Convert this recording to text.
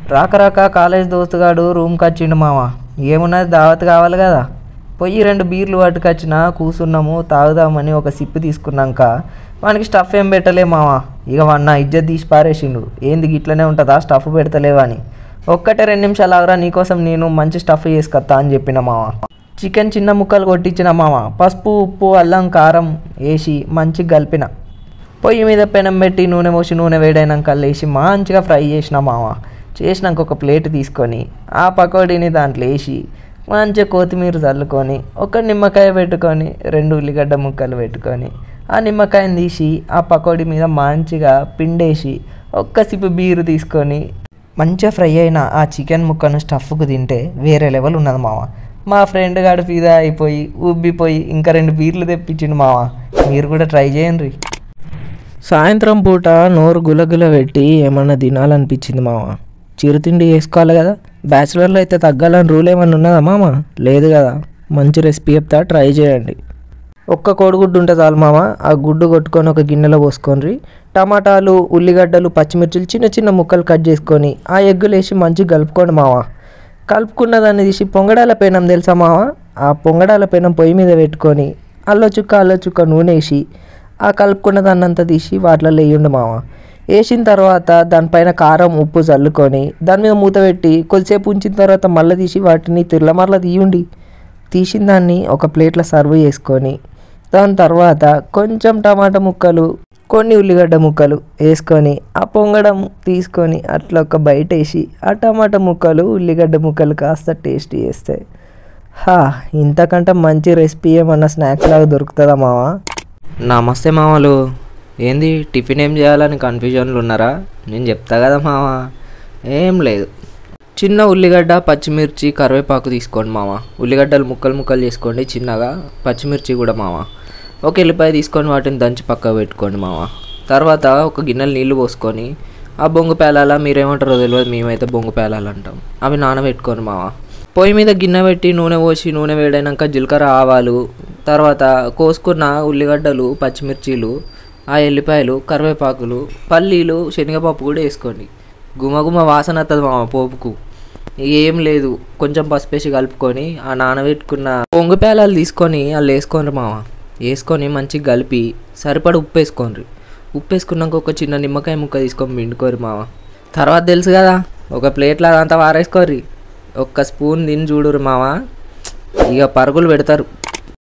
రాక రాక కాలేజ్ దోస్తుగాడు రూమ్కి వచ్చిండు మామ ఏమున్నది దావత్ కావాలి కదా పోయి రెండు బీర్లు పట్టుకొచ్చిన కూసున్నాము తాగుదామని ఒక సిప్పు తీసుకున్నాక వానికి స్టఫ్ ఏం పెట్టలే మామ ఇక వాడు నా ఇజ్జత్ తీసి పారేసిండు ఏంది ఇట్లనే ఉంటుందా స్టఫ్ పెడతలేవా అని ఒక్కటే రెండు నిమిషాలు ఆగరా నీకోసం నేను మంచి స్టఫ్ చేసుకొస్తా అని చెప్పిన మామ చికెన్ చిన్న ముక్కలు కొట్టించిన మామ పసుపు ఉప్పు అల్లం కారం వేసి మంచిగా కలిపిన పొయ్యి మీద పెనం పెట్టి నూనె పోసి నూనె వేడైనాక వేసి మంచిగా ఫ్రై చేసిన మామ చేసినాక ఒక ప్లేట్ తీసుకొని ఆ పకోడీని దాంట్లో వేసి మంచిగా కొత్తిమీర చల్లుకొని ఒక నిమ్మకాయ పెట్టుకొని రెండు ఉల్లిగడ్డ ముక్కలు పెట్టుకొని ఆ నిమ్మకాయని తీసి ఆ పకోడీ మీద మంచిగా పిండేసి ఒక్క సిప్పు బీరు తీసుకొని మంచిగా ఫ్రై అయిన ఆ చికెన్ ముక్కను స్టఫ్కు తింటే వేరే లెవెల్ ఉన్నది మామ మా ఫ్రెండ్ గాడు ఫిదా అయిపోయి ఉబ్బిపోయి ఇంకా రెండు బీర్లు తెప్పించిండు మామ మీరు కూడా ట్రై చేయండి సాయంత్రం పూట నోరు గులగుల పెట్టి ఏమన్నా తినాలనిపించింది మామ చిరుతిండి వేసుకోవాలి కదా బ్యాచిలర్లో అయితే తగ్గాలని రూల్ ఏమన్నా ఉన్నదా మామ లేదు కదా మంచి రెసిపీ చెప్తా ట్రై చేయండి ఒక్క కోడిగుడ్డు ఉంటే చాలు మామ ఆ గుడ్డు కొట్టుకొని ఒక గిన్నెలో పోసుకొని టమాటాలు ఉల్లిగడ్డలు పచ్చిమిర్చిలు చిన్న చిన్న ముక్కలు కట్ చేసుకొని ఆ ఎగ్గులు వేసి మంచిగా కలుపుకోండి మామ కలుపుకున్న దాన్ని తీసి పొంగడాల పెనం తెలుసా మామ ఆ పొంగడాల పెనం పొయ్యి మీద పెట్టుకొని అల్ల చుక్క అల్ల చుక్క నూనె వేసి ఆ కలుపుకున్న దాన్ని అంతా తీసి వాటిలో వేయండి మామ వేసిన తర్వాత దానిపైన కారం ఉప్పు చల్లుకొని దాని మీద మూత పెట్టి కొద్దిసేపు ఉంచిన తర్వాత మళ్ళీ తీసి వాటిని తిరలమరల తీయండి తీసిన దాన్ని ఒక ప్లేట్లో సర్వ్ చేసుకొని దాని తర్వాత కొంచెం టమాటా ముక్కలు కొన్ని ఉల్లిగడ్డ ముక్కలు వేసుకొని ఆ పొంగడం తీసుకొని అట్లా ఒక బయట వేసి ఆ టమాటా ముక్కలు ఉల్లిగడ్డ ముక్కలు కాస్త టేస్ట్ చేస్తే హా ఇంతకంటే మంచి రెసిపీ ఏమన్నా స్నాక్స్ లాగా దొరుకుతుందా మావా నమస్తే మామలు ఏంది టిఫిన్ ఏం చేయాలని కన్ఫ్యూజన్లు ఉన్నారా నేను చెప్తా కదా మామ ఏం లేదు చిన్న ఉల్లిగడ్డ పచ్చిమిర్చి కరివేపాకు తీసుకోండి మామ ఉల్లిగడ్డలు ముక్కలు ముక్కలు చేసుకోండి చిన్నగా పచ్చిమిర్చి కూడా మామ ఒక ఎల్లిపాయ తీసుకొని వాటిని దంచి పక్కకు పెట్టుకోండి మామ తర్వాత ఒక గిన్నెలు నీళ్లు పోసుకొని ఆ బొంగు పేలాల మీరేమంటారో తెలియదు మేమైతే బొంగు పేలాలు అంటాం అవి నానబెట్టుకోండి మామ పొయ్యి మీద గిన్నె పెట్టి నూనె పోసి నూనె వేడైనాక జీలకర్ర ఆవాలు తర్వాత కోసుకున్న ఉల్లిగడ్డలు పచ్చిమిర్చీలు ఆ ఎల్లిపాయలు కరివేపాకులు పల్లీలు శనగపప్పు కూడా వేసుకోండి గుమగుమ వాసన వస్తుంది మామ పోపుకు ఏం లేదు కొంచెం పసుపేసి కలుపుకొని ఆ నానబెట్టుకున్న పొంగు పేలాలు తీసుకొని వాళ్ళు వేసుకోండి మామ వేసుకొని మంచిగా కలిపి సరిపడ ఉప్పు వేసుకోండి ఉప్పు వేసుకున్నాక ఒక చిన్న నిమ్మకాయ ముక్క తీసుకొని పిండుకోరు మామ తర్వాత తెలుసు కదా ఒక ప్లేట్లో అదంతా వారేసుకోర్రి ఒక్క స్పూన్ తిని చూడురు మామ ఇక పరుగులు పెడతారు